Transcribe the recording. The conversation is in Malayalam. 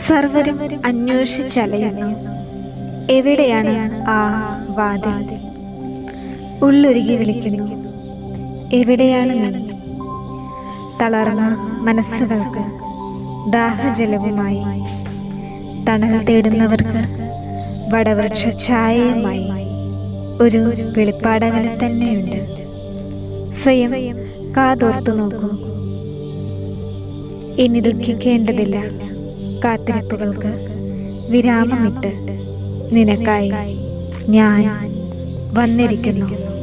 സർവരും അന്വേഷിച്ചലയുന്നു എവിടെയാണ് ആ വാതിൽ ഉള്ളൊരുകി വിളിക്കുന്നു എവിടെയാണ് നീ തളർന്ന മനസ്സുകൾക്ക് ദാഹജലവുമായി തണൽ തേടുന്നവർക്ക് വടവൃക്ഷ ഛായയുമായി ഒരു വെളിപ്പാടകലിൽ തന്നെയുണ്ട് സ്വയം കാതോർത്തു നോക്കൂ ഇനി ദുഃഖിക്കേണ്ടതില്ല കാത്തിരിപ്പുകൾക്ക് വിരാമമിട്ട് നിനക്കായി ഞാൻ വന്നിരിക്കുന്നു